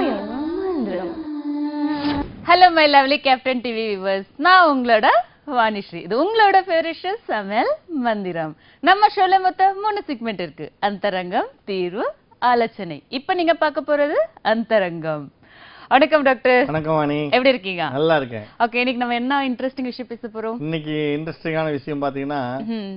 மந்திரம் hello my lovely captain TV viewers நான் உங்களோட வாணிஸ்ரீ இது உங்களோட ஃபேவரட் ஷோ சமையல் மந்திரம் நம்ம ஷோல மொத்தம் மூணு செக்மெண்ட் இருக்கு அந்தரங்கம் தீர்வு ஆலோசனை இப்போ நீங்க பார்க்க போறது அந்தரங்கம் வணக்கம் டாக்டர் வணக்கம் வாணி எப்படி இருக்கீங்க நல்லா இருக்கேன் ஓகே இன்னைக்கு நம்ம என்ன இன்ட்ரெஸ்டிங் விஷயம் பேச போறோம் இன்னைக்கு இன்ட்ரெஸ்டிங்கான விஷயம் பாத்தீங்கன்னா ம்.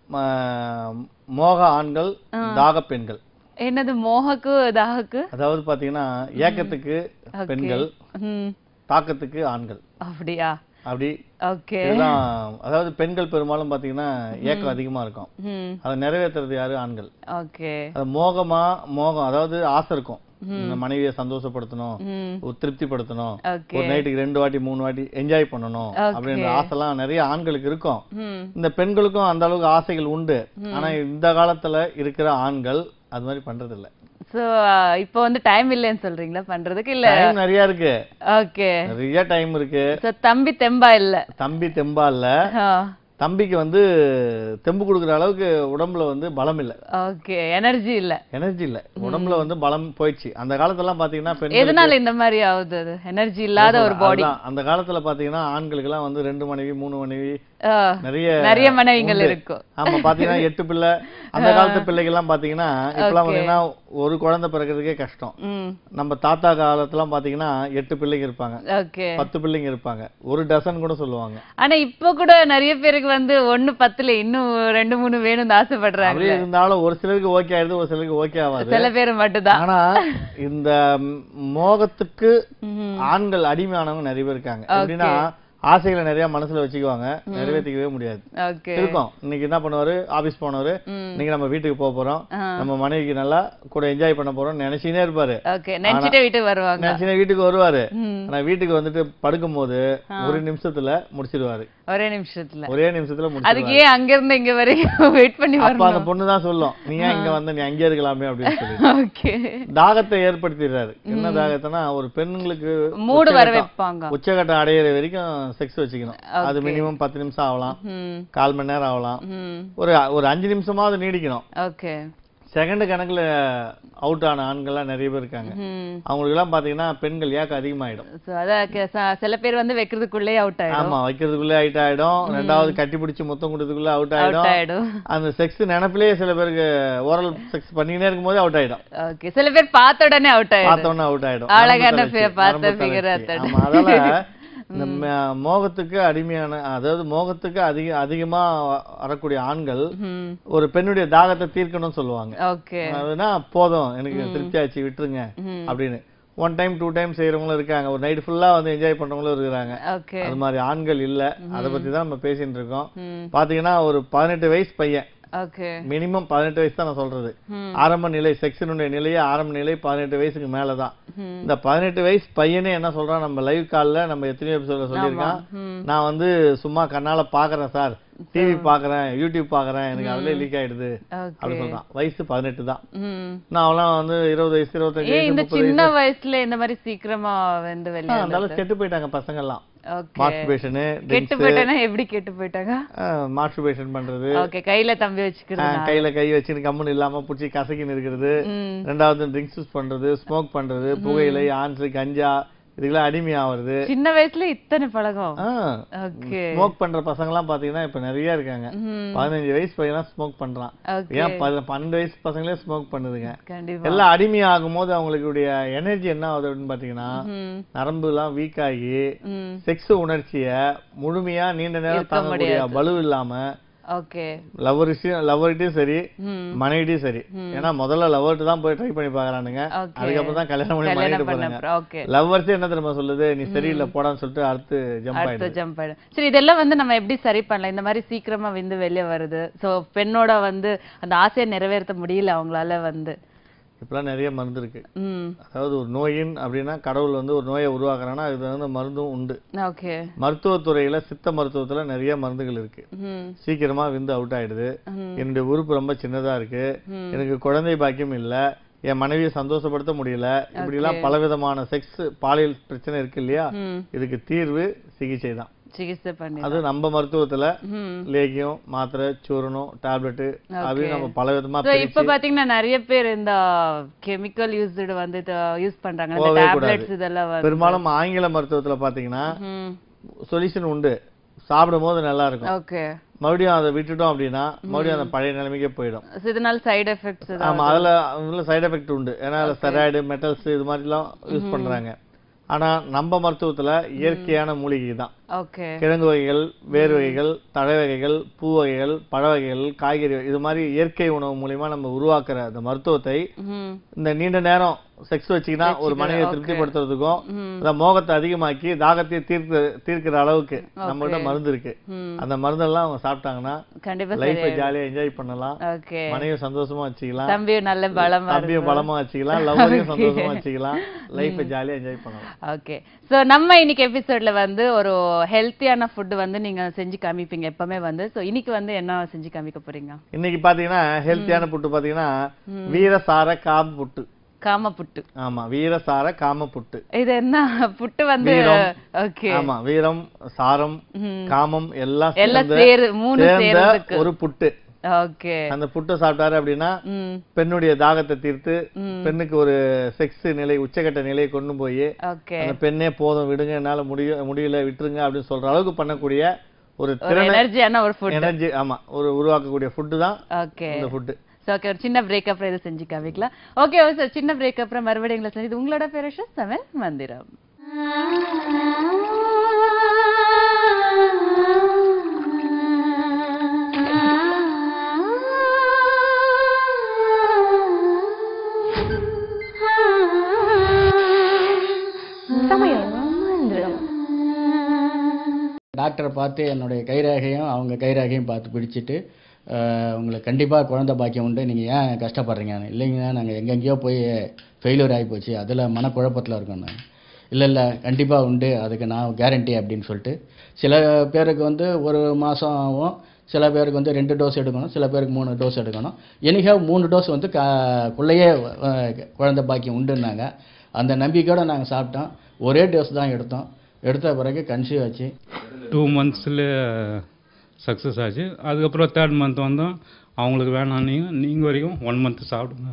ம- மோக ஆண்கள் தாக பெண்கள் என்னது மோகக்கு தாகக்கு அதாவது பாத்தீங்கன்னா ஏக்கத்துக்கு பெண்கள் ம் தாக்கத்துக்கு ஆண்கள் அப்படியா அப்படி ஓகே இதுதான் அதாவது பெண்கள் பெரும்பாலும் பாத்தீங்கன்னா ஏக்கம் அதிகமா இருக்கும் ம் அதை நிறைவேற்றுறது யாரு ஆண்கள் ஓகே அது மோகமா மோகம் அதாவது ஆசை இருக்கும் இந்த மனைவியை சந்தோஷப்படுத்தணும் ம் ஒரு திருப்திப்படுத்தணும் ஓகே ஒரு நைட்டுக்கு ரெண்டு வாட்டி மூணு வாட்டி என்ஜாய் பண்ணணும் Okay. அப்படின்ற ஆசைலாம் நிறைய ஆண்களுக்கு இருக்கும் ம் இந்த பெண்களுக்கும் அந்த அளவுக்கு ஆசைகள் உண்டு ஆனா இந்த காலத்துல இருக்கிற ஆண்கள் அது மாதிரி பண்றது இல்ல சோ இப்போ வந்து டைம் இல்லைன்னு சொல்றீங்களா பண்றதுக்கு இல்ல டைம் நிறைய இருக்கு ஓகே நிறைய டைம் இருக்கு சோ தம்பி தெம்பா இல்ல தம்பி தெம்பா இல்ல தம்பிக்கு வந்து தெம்பு கொடுக்குற அளவுக்கு உடம்புல வந்து பலம் இல்ல ஓகே எனர்ஜி இல்ல எனர்ஜி இல்ல உடம்புல வந்து பலம் போயிடுச்சு அந்த காலத்துல பாத்தீங்கன்னா பெண்கள் எதனால இந்த மாதிரி ஆகுது அது எனர்ஜி இல்லாத ஒரு பாடி அதுதான். அந்த காலத்துல பாத்தீங்கன்னா ஆண்களுக்கு எல்லாம் வந்து ரெண்டு மனைவி மூணு மனைவி நிறைய நிறைய மனைவிகள் உண்டு. இருக்கும் ஆமா பாத்தீங்கன்னா எட்டு பிள்ளை அந்த காலத்து பிள்ளைகள் எல்லாம் பாத்தீங்கன்னா இப்பெல்லாம் பாத்தீங்கன்னா ஒரு குழந்தை பிறக்கிறதுக்கே கஷ்டம் ம் நம்ம தாத்தா காலத்துலாம் பாத்தீங்கன்னா எட்டு பிள்ளைங்க இருப்பாங்க ஓகே பத்து பிள்ளைங்க இருப்பாங்க ஒரு டசன் கூட சொல்லுவாங்க ஆனா இப்போ கூட நிறைய பேருக்கு வந்து ஒண்ணு பத்துல இன்னும் ரெண்டு மூணு வேணும்னு ஆசைப்படுறாங்க அப்படியே இருந்தாலும் ஒரு சிலருக்கு ஓகே ஆயிடுது ஒரு சிலருக்கு ஓகே ஆகாது சில பேர் மட்டும்தான் ஆனா இந்த ம், மோகத்துக்கு ம். ஆண்கள் அடிமையானவங்க நிறைய பேர் இருக்காங்க எப்படின்னா ஆசைகளை நிறைய மனசுல வச்சுக்குவாங்க நிறைவேற்றிக்கவே முடியாது ஓகே இருக்கும் இன்னைக்கு என்ன பண்ணுவாரு ஆபீஸ் போனவரு ம். இன்னைக்கு நம்ம வீட்டுக்கு போக போறோம் ஆ. நம்ம மனைவிக்கு நல்லா கூட என்ஜாய் பண்ண போறோம் நினைச்சினே இருப்பாரு ஓகே நினைச்சிட்டே வீட்டுக்கு வருவாங்க நினைச்சினே வீட்டுக்கு வருவாரு ம். ஆனா வீட்டுக்கு வந்துட்டு படுக்கும்போது ஒரு நிமிஷத்துல முடிச்சிடுவாரு ஒரே நிமிஷத்துல ஒரே நிமிஷத்துல முடிச்சிடுவாரு அதுக்கு ஏன் அங்க இருந்து இங்க வரைக்கும் வெயிட் பண்ணி அப்ப வரணும் அந்த பொண்ணு தான் சொல்லும் நீ ஏன் இங்க வந்த நீ அங்கே இருக்கலாமே அப்படின்னு சொல்லி ஓகே தாகத்தை ஏற்படுத்திடுறாரு என்ன தாகத்தைன்னா ஒரு பெண்களுக்கு மூடு வர உச்சகட்டம். வைப்பாங்க உச்சகட்டம் அடையிற வரைக்கும் செக்ஸ் வச்சுக்கணும் அது மினிமம் பத்து நிமிஷம் ஆகலாம் ம் கால் மணி நேரம் ஆகலாம் ம் ஒரு ஒரு அஞ்சு நிமிஷமாவது நீடிக்கணும் ஓகே செகண்ட் கணக்குல அவுட் ஆன ஆண்கள்லாம் நிறைய பேர் இருக்காங்க ம் அவங்களுக்கு எல்லாம் பாத்தீங்கன்னா பெண்கள் ஏக்கம் அதிகமாயிடும் சோ அதான் கே- ச- சில பேர் வந்து வைக்கிறதுக்குள்ளே அவுட் ஆயிடும் ஆமா வைக்கிறதுக்குள்ள அவுட் ஆயிடும் ரெண்டாவது கட்டி பிடிச்சு முத்தம் கொடுத்ததுக்குள்ள அவுட் அவுட் ஆயிடும் ஆயிடும் அந்த செக்ஸ் நினைப்பிலேயே சில பேருக்கு ஓரல் செக்ஸ் பண்ணிக்கினே இருக்கும்போது அவுட் ஆயிடும் ஓகே சில பேர் பார்த்த உடனே அவுட் ஆயிடும் பார்த்தோன்னே அவுட் ஆயிடும் அழகான நரம்பு figure, தளர்ச்சி, பார்த்த நரம்பு figure தளர்ச்சி. அத்தனை. ஆமா அதால இந்த ம- மோகத்துக்கு அடிமையான அதாவது மோகத்துக்கு அதிக அதிகமா வரக்கூடிய ஆண்கள் ம் ஒரு பெண்ணுடைய தாகத்தை தீர்க்கணும்னு சொல்லுவாங்க ஓகே அதுனா போதும் எனக்கு திருப்தி ஆச்சு விட்டுருங்க ம் அப்படின்னு ஒன் டைம் டூ டைம் செய்யறவங்களும் இருக்காங்க ஒரு நைட் ஃபுல்லா வந்து என்ஜாய் பண்றவங்களும் இருக்கிறாங்க ஓகே அது மாதிரி ஆண்கள் இல்ல அதை பத்தி தான் நம்ம பேசிட்டு இருக்கோம் ம் பாத்தீங்கன்னா ஒரு பதினெட்டு வயசு பையன் ஓகே மினிமம் பதினெட்டு வயசு தான் நான் சொல்றது ம் ஆரம்ப நிலை செக்ஷனுடைய நிலையே ஆரம்ப நிலை பதினெட்டு வயசுக்கு மேலதான் ம் இந்த பதினெட்டு வயசு பையனே என்ன சொல்றான் நம்ம லைவ் கால்ல நம்ம எத்தனையோ எபிசோட்ல சொல்லியிருக்கான் ம் நான் வந்து சும்மா கண்ணால பாக்குறேன் சார் டிவி பாக்குறேன் யூடியூப் பாக்குறேன் எனக்கு அதுல லீக் ஆயிடுது ஓகே அப்படி சொல்றான் வயசு பதினெட்டு தான் ம் நான் அவெல்லாம் வந்து இருபது வயசு இருபத்தஞ்சு ஏன் வயசு இந்த முப்பது சின்ன வயசுல இந்த மாதிரி சீக்கிரமா வந்து வெளியே அதனால கெட்டு போயிட்டாங்க பசங்க எல்லாம் ஓகே மாஸ்டர்பேஷனு கெட்டு போயிட்டானா எப்படி கெட்டு போயிட்டாங்க மாஸ்டர்பேஷன் பண்றது ஓகே கையில தம்பி வச்சுக்கிறது ஆஹ், கையில கை வச்சுன்னு கம்முன்னு இல்லாம புடிச்சு கசக்கின்னு இருக்கிறது ம் ரெண்டாவது ட்ரிங்க்ஸ் யூஸ் பண்றது ஸ்மோக் பண்றது புகையிலை ஆன்ஸ் கஞ்சா இதுக்கெல்லாம் அடிமையாவது சின்ன வயசுல இத்தனை பழகம் ஓகே ஸ்மோக் பண்ற பசங்க எல்லாம் பாத்தீங்கன்னா இப்ப நிறைய இருக்காங்க ம் பதினஞ்சு வயசு பையன் ஸ்மோக் பண்றான் ஓகே ஏன் பத- பன்னெண்டு வயசு பசங்களே ஸ்மோக் பண்ணுதுங்க கண்டிப்பா எல்லாம் அடிமையாகும் போது அவங்களுடைய எனர்ஜி என்ன ஆகுது அப்படின்னு பாத்தீங்கன்னா ம் நரம்பு எல்லாம் வீக் ஆகி ம் செக்ஸ் உணர்ச்சிய முழுமையா நீண்ட நேரம் இருக்க தாங்கக்கூடிய பலு இல்லாம ஓகே லவ்வரிஷியும் லவ்வர்கிட்டயும் சரி ம் மனைவிட்டையும் சரி ஏன்னா முதல்ல லவ்வர்ட்டு தான் போய் ட்ரை பண்ணி பாக்குறானுங்க ஓகே அதுக்கப்புறம் தான் கல்யாணம் பண்ணி கல்யாணம் மனைவிட்டு பண்ண போறாங்க அப்புறம் ஓகே லவ்வர்ஸே என்ன தெரியுமா சொல்லுது நீ சரியில்லை போடான்னு சொல்லிட்டு அடுத்து ஜம்ப் அடுத்த ஆயிடுது ஜம்ப் ஆயிடும் சரி இதெல்லாம் வந்து நம்ம எப்படி சரி பண்ணலாம் இந்த மாதிரி சீக்கிரமா வந்து வெளியே வருது சோ பெண்ணோட வந்து அந்த ஆசையை நிறைவேற்ற முடியல அவங்களால வந்து இப்பெல்லாம் நிறைய மருந்து இருக்கு ம் அதாவது ஒரு நோயின் அப்படின்னா கடவுள் வந்து ஒரு நோயை உருவாக்குறான்னா அதுக்கு வந்து மருந்தும் உண்டு ஓகே மருத்துவத்துறையில சித்த மருத்துவத்துல நிறைய மருந்துகள் இருக்கு ம் சீக்கிரமா விந்து அவுட் ஆயிடுது ம் என்னுடைய உறுப்பு ரொம்ப சின்னதா இருக்கு ம். எனக்கு குழந்தை பாக்கியம் இல்ல என் மனைவியை சந்தோஷப்படுத்த முடியல இப்படி எல்லாம் பலவிதமான செக்ஸ் பாலியல் பிரச்சனை இருக்கு இல்லையா ம் இதுக்கு தீர்வு சிகிச்சை தான் சிகிச்சை பண்ணி அது நம்ம மருத்துவத்துல ம் லேகியம் மாத்திரை சூரணம் டேப்லெட் அப்படின்னு நம்ம பல விதமா So, இப்ப பாத்தீங்கன்னா நிறைய பேர் இந்த கெமிக்கல் யூஸ்டு வந்து யூஸ் பண்றாங்க இந்த போகவே டேப்லெட்ஸ் இதெல்லாம் வந்து பெரும்பாலும் ஆங்கில மருத்துவத்துல பாத்தீங்கன்னா ம் சொல்யூஷன் உண்டு சாப்பிடும் போது நல்லா இருக்கும் ஓகே மறுபடியும் அதை விட்டுட்டோம் அப்படின்னா மறுபடியும் அந்த பழைய நிலைமைக்கே போயிடும் இதனால சைடு எஃபெக்ட்ஸ் ஆமா அதுல அதுல சைடு எஃபெக்ட் உண்டு ஏன்னா அதுல ஸ்டெராய்டு மெட்டல்ஸ் இது மாதிரிலாம் யூஸ் பண்றாங்க ஆனா நம்ம மருத்துவத்துல இயற்கையான மூலிகை தான் ஓகே கிழங்கு வகைகள் வேர் வகைகள் தழை வகைகள் பூ வகைகள் பழ வகைகள் காய்கறி வகை- இது மாதிரி இயற்கை உணவு மூலியமா நம்ம உருவாக்குற அந்த மருத்துவத்தை ம் இந்த நீண்ட நேரம் செக்ஸ் வச்சுக்கினா ஒரு மனைவியை திருப்திப்படுத்துறதுக்கும் ம் அந்த மோகத்தை அதிகமாக்கி தாகத்தை தீர்க்க தீர்க்கிற அளவுக்கு நம்மகிட்ட மருந்து இருக்கு ம் அந்த மருந்தெல்லாம் அவங்க சாப்பிட்டாங்கன்னா கண்டிப்பா லைஃபை ஜாலியா என்ஜாய் பண்ணலாம் ஓகே மனைவியை சந்தோஷமா வச்சுக்கலாம் தம்பியும் நல்ல பலமா தம்பியும் பலமா வச்சுக்கலாம் லவ்வையும் சந்தோஷமா வச்சுக்கலாம் லைஃபை ஜாலியா என்ஜாய் பண்ணலாம் ஓகே சோ நம்ம இன்னைக்கு எபிசோட்ல வந்து ஒரு ஹெல்த்தியான ஃபுட் வந்து நீங்க செஞ்சு காமிப்பீங்க எப்பவுமே வந்து சோ இன்னைக்கு வந்து என்ன செஞ்சு காமிக்க போறீங்க இன்னைக்கு பாத்தீங்கன்னா ஹெல்த்தியான புட்டு பாத்தீங்கன்னா வீரசார காம்பு புட்டு காம புட்டு ஆமா வீரசார காம புட்டு இது என்ன புட்டு வந்து வீரம். ஓகே ஆமா வீரம் சாரம் காமம் எல்லாம் எல்லாம் சேர்ந்த சேரு மூணு சேர்ந்த சேர்றதுக்கு ஒரு புட்டு ஓகே அந்த புட்டை சாப்பிட்டாரு அப்படின்னா ம் பெண்ணுடைய தாகத்தை தீர்த்து ம். பெண்ணுக்கு ஒரு செக்ஸ் நிலை உச்சக்கட்ட நிலையை கொண்டு போய் ஓகே அந்த பெண்ணே போதும் விடுங்க என்னால முடிய முடியல விட்டுருங்க அப்படின்னு சொல்ற அளவுக்கு பண்ணக்கூடிய ஒரு ஒரு திறனை எனர்ஜியான ஒரு ஃபுட் எனர்ஜி ஆமா ஒரு உருவாக்கக்கூடிய ஃபுட்டு தான் ஓகே இந்த ஃபுட்டு சோ ஓகே ஒரு சின்ன பிரேக் அப்புறம் இதை செஞ்சு காமிக்கலாம் ஓகே சார் சின்ன பிரேக் அப்புறம் மறுபடியும் எங்களை செஞ்சு இது உங்களோட பேர் சமையல் மந்திரம் டாக்டரை பார்த்து என்னுடைய கைரேகையும் அவங்க கைரேகையும் பார்த்து பிடிச்சிட்டு அஹ், உங்களுக்கு கண்டிப்பாக குழந்தை பாக்கியம் உண்டு நீங்கள் ஏன் கஷ்டப்படுறீங்க இல்லைங்க நாங்கள் எங்கெங்கேயோ போய் ஃபெயிலியர் ஆகி போச்சு அதில் மனக்குழப்பத்தில் இருக்கோம் நாங்கள் இல்லை இல்லை கண்டிப்பாக உண்டு அதுக்கு நான் கேரண்டி அப்படின்னு சொல்லிட்டு சில பேருக்கு வந்து ஒரு மாதம் ஆகும் சில பேருக்கு வந்து ரெண்டு டோஸ் எடுக்கணும் சில பேருக்கு மூணு டோஸ் எடுக்கணும் எனிஹா மூணு டோஸ் வந்து கா குள்ளையே அஹ், குழந்தை பாக்கியம் உண்டுன்னாங்க அந்த நம்பிக்கையோடு நாங்கள் சாப்பிட்டோம் ஒரே டோஸ் தான் எடுத்தோம் எடுத்த பிறகு கன்சீவ் ஆச்சு டூ மந்த்ஸில் சக்ஸஸ் ஆச்சு அதுக்கப்புறம் தேர்ட் மந்த் வந்தோம் அவங்களுக்கு வேணாம் நீங்கள் வரைக்கும் ஒன் மந்த் சாப்பிடுங்க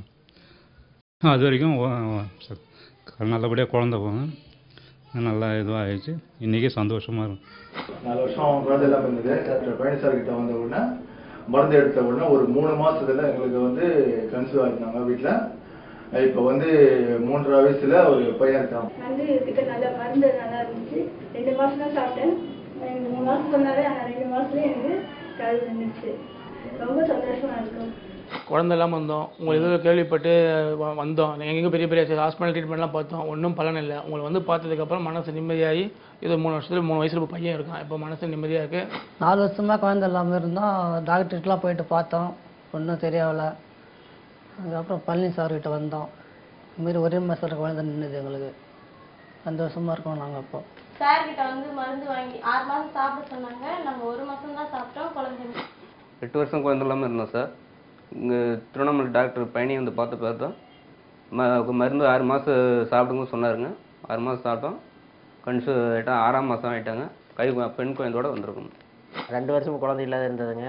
அது வரைக்கும் ஒ- ஒ- ச- நல்லபடியாக குழந்த போங்க நல்லா இதுவாக ஆயிடுச்சு இன்றைக்கி சந்தோஷமாக இருக்கும் நாலு வருஷம் குழந்தை இல்லாமல் இருந்தது டாக்டர் பழனிசாமி கிட்ட வந்த உடனே மருந்து எடுத்த உடனே ஒரு மூணு மாசத்துல எங்களுக்கு வந்து கன்சீவ் ஆயிருந்தாங்க வீட்டுல இப்போ வந்து மூன்றரை வயசுல ஒரு பையன் இருக்கான் வந்து கிட்ட நல்லா மருந்து நல்லா இருந்துச்சு ரெண்டு மாசம் தான் சாப்பிட்டேன் ரெண்டு மூணு மாசம் சொன்னாரு ஆனால் ரெண்டு மாசத்துலயே எனக்கு கழுவு நின்றுச்சு ரொம்ப சந்தோஷமா இருக்கும் குழந்தை இல்லாமல் வந்தோம் உங்களை ஏதோ கேள்விப்பட்டு வ- வந்தோம் எங்கெங்க பெரிய பெரிய ஹாஸ்பிட்டல் ட்ரீட்மெண்ட்லாம் பார்த்தோம் ஒன்றும் பலன் இல்லை உங்களை வந்து பார்த்ததுக்கப்புறம் மனசு நிம்மதியாகி இது மூணு வருஷத்துல மூணு வயசுல இப்போ பையன் இருக்கான் இப்போ மனசு நிம்மதியாக இருக்குது நாலு வருஷமா குழந்தை இல்லாமல் இருந்தோம் டாக்டர்கிட்டலாம் போயிட்டு பார்த்தோம் ஒன்றும் சரியாகல அதுக்கப்புறம் பழனி சார்கிட்ட வந்தோம் இதுமாரி ஒரே மாதத்தில் குழந்தை நின்றுது எங்களுக்கு சந்தோஷமா இருக்கோம் நாங்கள் அப்போ சார் கிட்ட வந்து மருந்து வாங்கி ஆறு மாசம் சாப்பிட சொன்னாங்க நாங்க ஒரு மாசம் தான் சாப்பிட்டோம் குழந்தை எட்டு வருஷம் குழந்தை இல்லாமல் இருந்தோம் சார் இங்கே திருவண்ணாமலை டாக்டர் பழனி வந்து பார்த்து பார்த்தோம் ம மருந்து ஆறு மாதம் சாப்பிடுங்க சொன்னாருங்க ஆறு மாதம் சாப்பிட்டோம் கன்சு ஆகிட்டா ஆறாம் மாதம் ஆகிட்டாங்க கை கு- பெண் குழந்தையோட வந்திருக்கும் ரெண்டு வருஷம் குழந்தை இல்லாத இருந்ததுங்க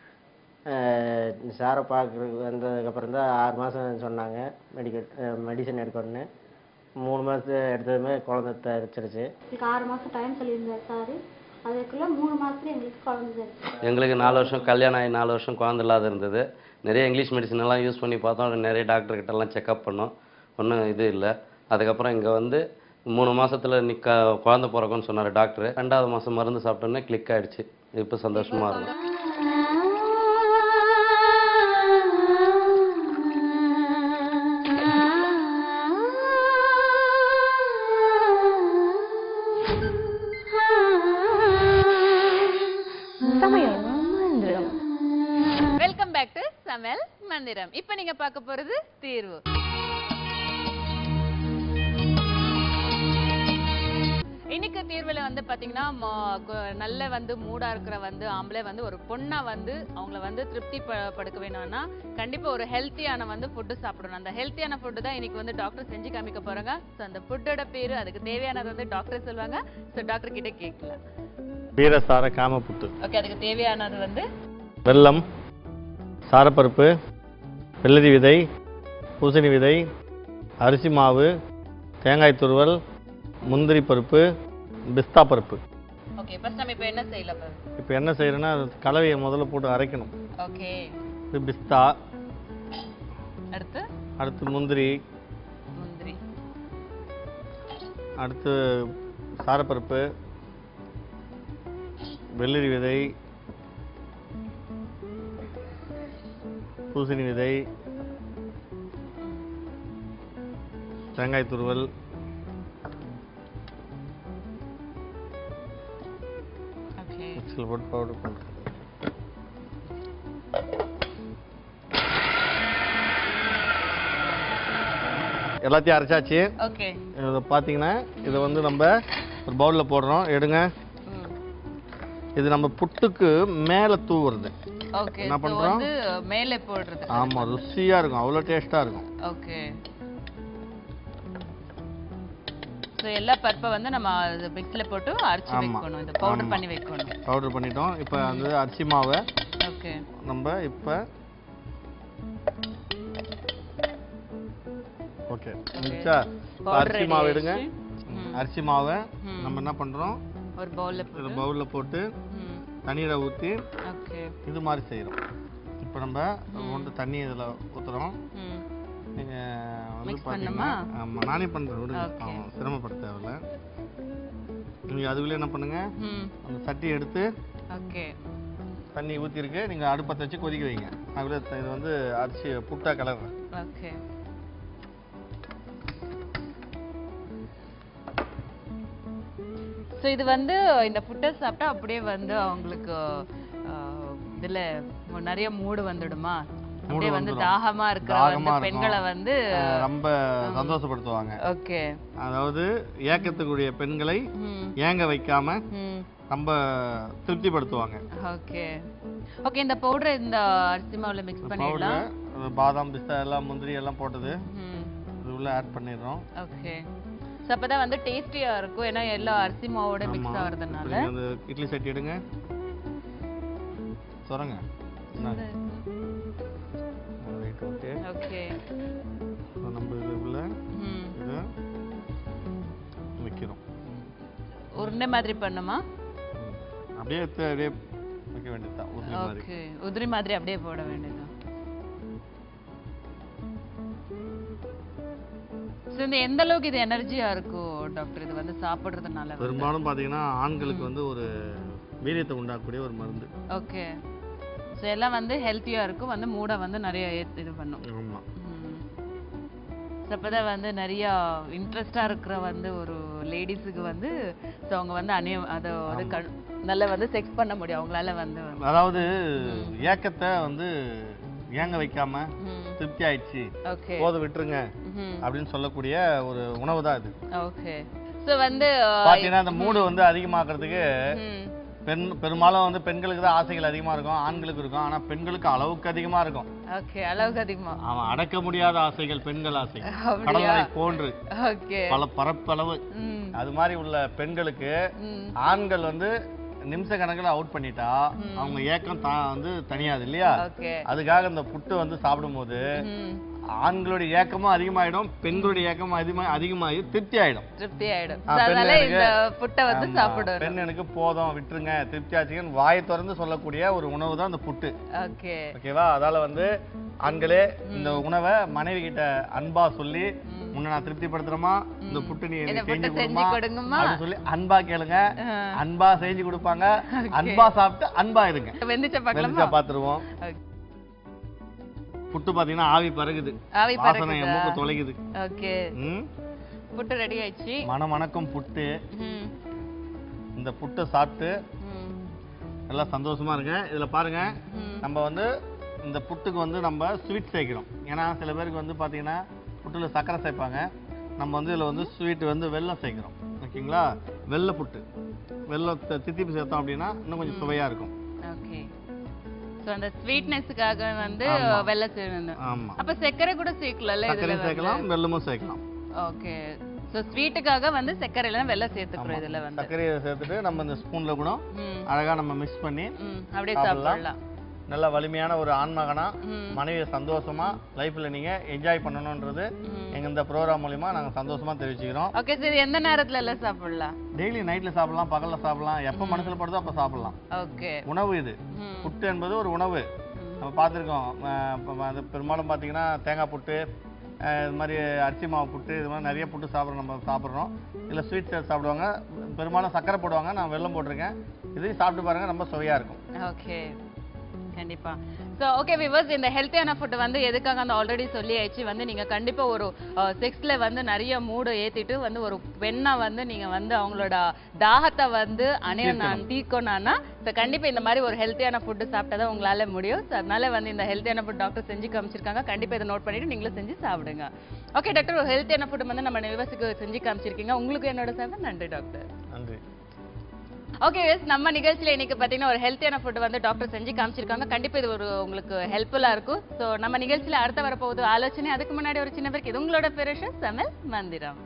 அஹ் சாரை பார்க்குறதுக்கு வந்ததுக்கப்புறம் தான் ஆறு மாதம் சொன்னாங்க மெடிக்கல் மெடிசன் எடுக்கணும்னு மூணு மாதத்து எடுத்ததுமே குழந்தை தரிச்சிருச்சு எனக்கு ஆறு மாசம் டைம் சொல்லியிருந்தார் சார் அதுக்குள்ள மூணு மாசத்துல எங்களுக்கு குழந்தை தெரியும் எங்களுக்கு நாலு வருஷம் கல்யாணம் ஆகி நாலு வருஷம் குழந்தை இல்லாத இருந்தது நிறைய இங்கிலீஷ் மெடிசன் எல்லாம் யூஸ் பண்ணி பார்த்தோம் நிறைய டாக்டர் கிட்ட எல்லாம் செக்அப் பண்ணோம் ஒன்றும் இது இல்லை அதுக்கப்புறம் இங்கே வந்து மூணு மாசத்துல நிக்க குழந்தை பிறக்கும்னு சொன்னார் டாக்டர் ரெண்டாவது மாதம் மருந்து சாப்பிட்டோன்னே கிளிக் ஆயிடுச்சு இப்போ சந்தோஷமா இருக்கும் வெல்கம் பேக் டு சமையல் மந்திரம் இப்போ நீங்க பார்க்க போறது தீர்வு இன்னைக்கு தீர்வுல வந்து பாத்தீங்கன்னா ம- கொ- நல்ல வந்து மூடா இருக்கிற வந்து ஆம்பளை வந்து ஒரு பொண்ணா வந்து அவங்கள வந்து திருப்தி ப- படுக்க வேணும்னா கண்டிப்பா ஒரு ஹெல்த்தியான வந்து ஃபுட்டு சாப்பிடணும் அந்த ஹெல்த்தியான ஃபுட்டு தான் இன்னைக்கு வந்து டாக்டர் செஞ்சு காமிக்க போறாங்க ஸோ அந்த ஃபுட்டோட பேரு அதுக்கு தேவையானது வந்து டாக்டர் சொல்லுவாங்க ஸோ டாக்டர் கிட்ட கேட்கலாம் வீரசார காமப்புட்டு ஓகே அதுக்கு தேவையானது வந்து வெல்லம் சாரப்பருப்பு வெள்ளரி விதை பூசணி விதை அரிசி மாவு தேங்காய் துருவல் முந்திரி பருப்பு பிஸ்தா பருப்பு ஓகே ஃபர்ஸ்ட் நம்ம இப்போ என்ன செய்யலாம் இப்போ என்ன செய்யறேன்னா அது கலவையை முதல்ல போட்டு அரைக்கணும் ஓகே இது பிஸ்தா அடுத்து அடுத்து முந்திரி முந்திரி அடுத்து சாரப்பருப்பு வெள்ளரி விதை பூசணி விதை தேங்காய் துருவல் ஓகே மிக்சியில் போட்டு பவுடர் பண்ணுறேன் எல்லாத்தையும் அரைச்சாச்சு ஓகே இதை பார்த்தீங்கன்னா இதை வந்து நம்ம ஒரு பவுலில் போடுறோம் எடுங்க இது நம்ம புட்டுக்கு மேலே தூவுறது ஓகே என்ன ஸோ பண்றோம்? வந்து மேலே போடுறது ஆமாம் ருசியாக இருக்கும் அவ்வளோ டேஸ்ட்டாக இருக்கும் ஓகே ஸோ எல்லா பருப்பை வந்து நம்ம மிக்ஸில் போட்டு அரைச்சி ஆமா. வைக்கணும் இந்த பவுடர் ஆமா. பண்ணி வைக்கணும் பவுடர் பண்ணிட்டோம் இப்போ வந்து அரிசி மாவை ஓகே நம்ம இப்போ ஓகே முடிச்சா இப்போ Powder அரிசி ready மாவு எடுங்க ஆயிடுச்சு. ம். அரிசி மாவை ம். நம்ம என்ன பண்ணுறோம் ஒரு பவுலில் இதை போட்டு பவுலில் போட்டு ம் தண்ணீரை ஊற்றி ஓகே இது மாதிரி செய்கிறோம் இப்போ நம்ம கொண்டு தண்ணி இதில் ஊற்றுறோம் ம் நீங்கள் வந்து Mix பார்த்தீங்கன்னா பண்ணுமா? ஆமாம் நானே பண்ணுறேன் விடுங்க Okay. ஆமாம் சிரமப்பட தேவையில்ல நீங்கள் அதுக்குள்ளே என்ன பண்ணுங்கள் ம் அந்த சட்டி எடுத்து ஓகே தண்ணி ஊற்றிருக்கு நீங்கள் அடுப்பத்தை வச்சு கொதிக்க வைங்க அதுக்குள்ளே த- இது வந்து அரிசி புட்டா கலர்றேன் ஓகே ஸோ இது வந்து இந்த புட்டை சாப்பிட்டா அப்படியே வந்து அவங்களுக்கு ஆஹ், இதுல மு- நிறைய மூடு வந்துடுமா அப்படியே வந்து வந்துடும். தாகமா இருக்கிற தாகமா வந்து இருக்கும். பெண்களை வந்து அஹ் ரொம்ப சந்தோஷப்படுத்துவாங்க ஓகே அதாவது ஏக்கத்துக்குரிய பெண்களை ம் ஏங்க வைக்காம ம் ரொம்ப திருப்திப்படுத்துவாங்க ஓகே ஓகே இந்த பவுடர் இந்த அரிசி மாவுல மிக்ஸ் பண்ணிடலாம் பவுடர் பாதாம் பிஸ்தா எல்லாம் முந்திரி எல்லாம் போட்டது ம் இது உள்ள ஆட் பண்ணிடுறோம் ஓகே ஸோ அப்பதான் வந்து டேஸ்டியா இருக்கும் ஏன்னா எல்லா அரிசி மாவோட மிக்ஸ் ஆமா. ஆகுறதுனால இப்ப நீங்க அந்த இட்லி சட்டி எடுங்க சொல்லுங்க ரைட் ஓகே ஓகே நம்ம இது உள்ள ம் இதை வைக்கிறோம் உருண்டை மாதிரி பண்ணுமா அப்படியே எடுத்து அப்படியே வைக்க வேண்டியதுதான் உதிரி மாதிரி ஓகே உதிரி மாதிரி அப்படியே போட வேண்டியதுதான் ஸோ இந்த எந்த அளவுக்கு இது எனர்ஜியா இருக்கும் டாக்டர் இது வந்து சாப்பிடுறதுனால வந்து? பெரும்பாலும் பார்த்தீங்கன்னா ஆண்களுக்கு வந்து ஒரு வீரியத்தை உண்டாக்கக்கூடிய ஒரு மருந்து ஓகே ஸோ எல்லாம் வந்து ஹெல்த்தியா இருக்கும் வந்து மூடை வந்து நிறைய ஏத்- இது பண்ணும் ஆமாம் ஸோ அப்பதான் வந்து நிறைய இன்ட்ரெஸ்டா இருக்கிற வந்து ஒரு லேடிஸுக்கு வந்து ஸோ அவங்க வந்து அணிய அதை வந்து கண் நல்லா வந்து செக்ஸ் பண்ண முடியும் அவங்களால வந்து அதாவது ஏக்கத்தை வந்து ஏங்க வைக்காம ம் திருப்தி ஆயிடுச்சு ஓகே போதும் விட்டுருங்க ம் அப்படின்னு சொல்லக்கூடிய ஒரு உணவு தான் இது ஓகே ஸோ வந்து பார்த்தீங்கன்னா அந்த மூடு வந்து அதிகமாக்குறதுக்கு ம் பெண் பெரும்பாலும் வந்து பெண்களுக்கு தான் ஆசைகள் அதிகமாக இருக்கும் ஆண்களுக்கு இருக்கும் ஆனால் பெண்களுக்கு அளவுக்கு அதிகமாக இருக்கும் ஓகே அளவுக்கு அதிகமா அவன் அடக்க முடியாத ஆசைகள் பெண்கள் ஆசைகள் அப்படியா? கடலை போன்று ஓகே பல பரப்பளவு ம் அது மாதிரி உள்ள பெண்களுக்கு ம் ஆண்கள் வந்து நிமிஷ கணக்குல அவுட் பண்ணிட்டா அவங்க ஏக்கம் தான் வந்து தனியாது இல்லையா ஓகே அதுக்காக இந்த புட்டு வந்து சாப்பிடும்போது ம் ஆண்களுடைய ஏக்கமும் அதிகமாயிடும் பெண்களுடைய ஏக்கமும் அதிகமா அதிகமாகி திருப்தி ஆயிடும் திருப்தி ஆயிடும் ஆ, So, பெண் அதனால எனக்கு- இந்த புட்டை வந்து ஆமா, சாப்பிடணும் பெண் எனக்கு போதும் விட்டுருங்க திருப்தி ஆச்சுங்கன்னு வாயை திறந்து சொல்லக்கூடிய ஒரு உணவு தான் இந்த புட்டு ஓகே ஓகேவா அதால வந்து ஆண்களே இந்த உணவை மனைவி கிட்ட அன்பா சொல்லி உன்னை நான் திருப்திப்படுத்துறமா இந்த புட்டு நீ இந்த எனக்கு புட்டு செஞ்சு செஞ்சு கொடுமா கொடுங்கம்மா. அப்படின்னு சொல்லி அன்பா கேளுங்க ஆ. அன்பா செஞ்சு கொடுப்பாங்க அன்பா சாப்பிட்டு அன்பா இருங்க வெந்துச்ச பார்க்கலாமா வெந்துச்சா பாத்துருவோம் Okay. புட்டு பாத்தீங்கன்னா ஆவி பறகுது ஆவி வாசனை என் பறக்குதா? மூக்கு தொலைக்குது ஓகே ம் புட்டு ரெடி ஆயிடுச்சு மன மணக்கும் புட்டு ம் இந்த புட்டை சாப்பிட்டு ம் நல்லா சந்தோஷமா இருங்க இதுல பாருங்க ம் நம்ம வந்து இந்த புட்டுக்கு வந்து நம்ம ஸ்வீட் சேர்க்கிறோம் ஏன்னா சில பேருக்கு வந்து பாத்தீங்கன்னா புட்டுல சர்க்கரை சேர்ப்பாங்க நம்ம வந்து இதுல வந்து ஸ்வீட் வந்து வெல்லம் சேர்க்கிறோம் ஓகேங்களா வெள்ளை புட்டு வெள்ளத்தை தித்திப்பு சேர்த்தோம் அப்படின்னா இன்னும் கொஞ்சம் சுவையாக இருக்கும் ஓகே சோ அந்த ஸ்வீட்னஸ்க்காக வந்து ஆமா. வெள்ளை சேர்க்கணும் ஆமா. அப்ப சர்க்கரை கூட சேர்க்கலாம்ல இதுல சர்க்கரையும் சேர்க்கலாம் வெல்லமும் சேர்க்கலாம் ஓகே சோ ஸ்வீட்டுக்காக வந்து சர்க்கரை இல்லைன்னா வெள்ளம் சேர்த்துக்கிறோம் இதுல வந்து சர்க்கரையை சேர்த்துட்டு நம்ம இந்த ஸ்பூனில் கூட ம். அழகாக நம்ம மிக்ஸ் பண்ணி ம், அப்படியே சாப்பிடலாம். சாப்பிடலாம் நல்ல வலிமையான ஒரு ஆண்மகனா ம். மனைவியை சந்தோஷமா லைஃப்ல நீங்க என்ஜாய் பண்ணணுன்றது எங்க இந்த ப்ரோக்ராம் மூலியமா நாங்க சந்தோஷமா தெரிவிச்சுக்கிறோம் ஓகே சரி எந்த நேரத்துல எல்லாம் சாப்பிடலாம் டெய்லி நைட்ல சாப்பிடலாம் பகல்ல சாப்பிடலாம் எப்ப மனசுல படுதோ அப்ப சாப்பிடலாம் ஓகே உணவு இது புட்டு என்பது ஒரு உணவு நம்ம பார்த்துருக்கோம் அது பெரும்பாலும் பார்த்தீங்கன்னா தேங்காய் புட்டு அஹ் இது மாதிரி அரிசி மாவு புட்டு இது மாதிரி நிறைய புட்டு சாப்பிட்றோம் நம்ம சாப்பிட்றோம் இல்லை ஸ்வீட் சேர்த்து சாப்பிடுவாங்க பெரும்பாலும் சக்கரை போடுவாங்க நான் வெல்லம் போட்டிருக்கேன் இதையும் சாப்பிட்டு பாருங்க ரொம்ப சுவையாக இருக்கும் ஓகே கண்டிப்பா ஸோ ஓகே விவர்ஸ் இந்த ஹெல்த்தியான ஃபுட் வந்து எதுக்காக அந்த ஆல்ரெடி சொல்லியாச்சு வந்து நீங்க கண்டிப்பா ஒரு செக்ஸ்ல வந்து நிறைய மூடு ஏத்திட்டு வந்து ஒரு பெண்ணா வந்து நீங்க வந்து அவங்களோட தாகத்தை வந்து அணைய நான் தீர்க்கணும்னா ஸோ கண்டிப்பா இந்த மாதிரி ஒரு ஹெல்த்தியான ஃபுட் சாப்பிட்டா தான் உங்களால முடியும் ஸோ அதனால வந்து இந்த ஹெல்த்தியான ஃபுட் டாக்டர் செஞ்சு காமிச்சிருக்காங்க கண்டிப்பா இதை நோட் பண்ணிட்டு நீங்களும் செஞ்சு சாப்பிடுங்க ஓகே டாக்டர் ஒரு ஹெல்த்தியான ஃபுட் வந்து நம்ம விவசாயிக்கு செஞ்சு காமிச்சிருக்கீங்க உங்களுக்கு என்னோட சேவை நன்றி டாக்டர் நன்றி ஓகே எஸ் நம்ம நிகழ்ச்சியில இன்னைக்கு பாத்தீங்கன்னா ஒரு ஹெல்த்தியான ஃபுட் வந்து டாக்டர் செஞ்சு காமிச்சிருக்காங்க கண்டிப்பா இது ஒரு உங்களுக்கு ஹெல்ப்ஃபுல்லா இருக்கும் ஸோ நம்ம நிகழ்ச்சியில அடுத்த வரப்போகுது ஆலோசனை அதுக்கு முன்னாடி ஒரு சின்ன பேருக்கு இது உங்களோட பெருஷ சமையல் மந்திரம்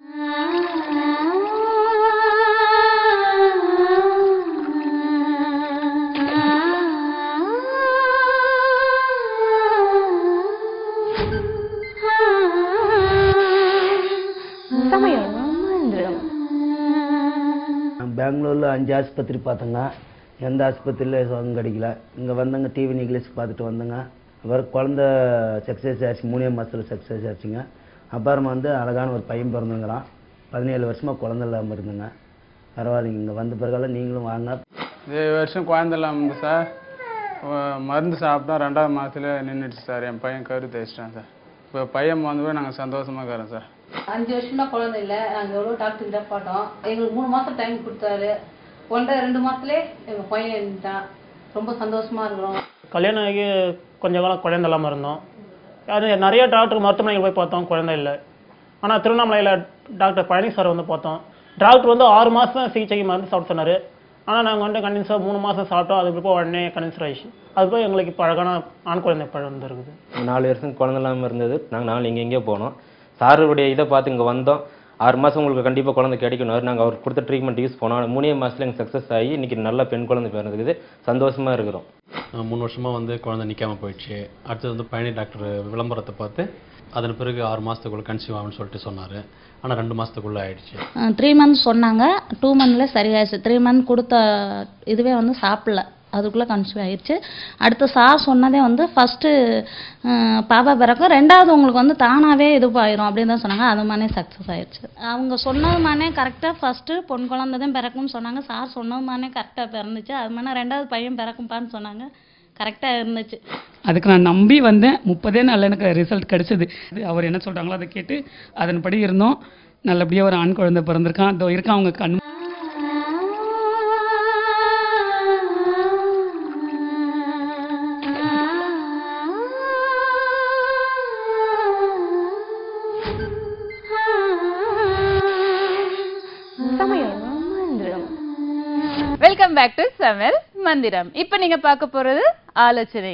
சமையல் மந்திரம் நான் பெங்களூரில் அஞ்சு ஆஸ்பத்திரி பார்த்தேங்க எந்த ஆஸ்பத்திரியில் சுகம் கிடைக்கல இங்கே வந்தங்க டிவி நிகழ்ச்சி பார்த்துட்டு வந்தேங்க அப்புறம் குழந்த சக்ஸஸ் ஆச்சு மூணே மாதத்தில் சக்ஸஸ் ஆச்சுங்க அப்புறமா வந்து அழகான ஒரு பையன் பிறந்துங்கிறான் பதினேழு வருஷமாக குழந்த இல்லாமல் இருந்துங்க பரவாயில்லைங்க இங்கே வந்த பிறகால நீங்களும் வாங்க இது வருஷம் குழந்தை இல்லாமல் இருந்து சார் அஹ் மருந்து சாப்பிட்டா ரெண்டாவது மாதத்துல நின்றுடுச்சு சார் என் பையன் கரு தேய்ச்சிட்டான் சார் இப்போ பையன் வந்து போய் நாங்கள் சந்தோஷமாக இருக்கிறோம் சார் அஞ்சு வருஷமா குழந்தை இல்லை நாங்கள் எவ்வளோ டாக்டர் கிட்ட பார்த்தோம் எங்களுக்கு மூணு மாதம் டைம் கொடுத்தாரு ஒன்றரை ரெண்டு மாதத்துலேயே எங்கள் பையன் இருந்துட்டான் ரொம்ப சந்தோஷமா இருக்கிறோம் கல்யாணம் ஆகி கொஞ்ச காலம் குழந்தை இல்லாமல் இருந்தோம் அது நிறைய டாக்டர் மருத்துவமனைக்கு போய் பார்த்தோம் குழந்தை இல்லை ஆனால் திருவண்ணாமலையில் டாக்டர் பழனி சார் வந்து பார்த்தோம் டாக்டர் வந்து ஆறு மாதம் சிகிச்சைக்கு மருந்து சாப்பிட சொன்னார் ஆனால் நாங்கள் வந்து கண்டினியூஸாக மூணு மாதம் சாப்பிட்டோம் அதுக்கு இப்போ உடனே கன்வின்சர் ஆயிடுச்சு அது போய் எங்களுக்கு இப்போ அழகான ஆண் குழந்தை பழம் வந்துருக்குது நாலு வருஷம் குழந்தை இல்லாமல் இருந்தது நாங்கள் நாலு இங்கே எங்கேயோ போனோம் சாருடைய இதை பார்த்து இங்கே வந்தோம் ஆறு மாதம் உங்களுக்கு கண்டிப்பாக குழந்தை கிடைக்கணும் நாங்கள் அவர் கொடுத்த ட்ரீட்மெண்ட் யூஸ் பண்ணோம் மூணே மாதத்துல எங்களுக்கு சக்ஸஸ் ஆகி இன்னைக்கு நல்ல பெண் குழந்தை பிறந்துக்குது சந்தோஷமாக இருக்கிறோம் அஹ் மூணு வருஷமாக வந்து குழந்தை நிற்காம போயிடுச்சு அடுத்தது வந்து பழனி டாக்டர் விளம்பரத்தை பார்த்து அதன் பிறகு ஆறு மாதத்துக்குள்ள கன்சீவ் ஆகும்னு சொல்லிட்டு சொன்னார் ஆனால் ரெண்டு மாதத்துக்குள்ளே ஆயிடுச்சு த்ரீ மந்த்ஸ் சொன்னாங்க டூ மந்த்ல சரியாயிடுச்சு த்ரீ மந்த் கொடுத்த இதுவே வந்து சாப்பிடல அதுக்குள்ளே கன்சீவ் ஆயிடுச்சு அடுத்து சார் சொன்னதே வந்து ஃபஸ்ட்டு பாப்பா பிறக்கும் ரெண்டாவது உங்களுக்கு வந்து தானாகவே இது ஆயிரும் அப்படின்னு தான் சொன்னாங்க அது மாதிரி சக்ஸஸ் ஆயிடுச்சு அவங்க சொன்னது மாதிரியே கரெக்டாக ஃபஸ்ட்டு பொன் குழந்தை தான் பிறக்கும்னு சொன்னாங்க சார் சொன்னது மாதிரியே கரெக்டாக பிறந்துச்சு அது மாதிரி ரெண்டாவது பையன் பிறக்கும்ப்பான்னு சொன்னாங்க கரெக்டாக இருந்துச்சு அதுக்கு நான் நம்பி வந்தேன் முப்பதே நாளில் எனக்கு ரிசல்ட் கிடைச்சது அது அவர் என்ன சொல்கிறாங்களோ அதை கேட்டு அதன்படி இருந்தோம் நல்லபடியாக ஒரு ஆண் குழந்தை பிறந்திருக்கான் அதோ இருக்கான் அவங்க கண் சமையல் மந்திரம் வெல்கம் பேக் டு சமையல் மந்திரம் இப்போ நீங்க பார்க்க போறது ஆலோசனை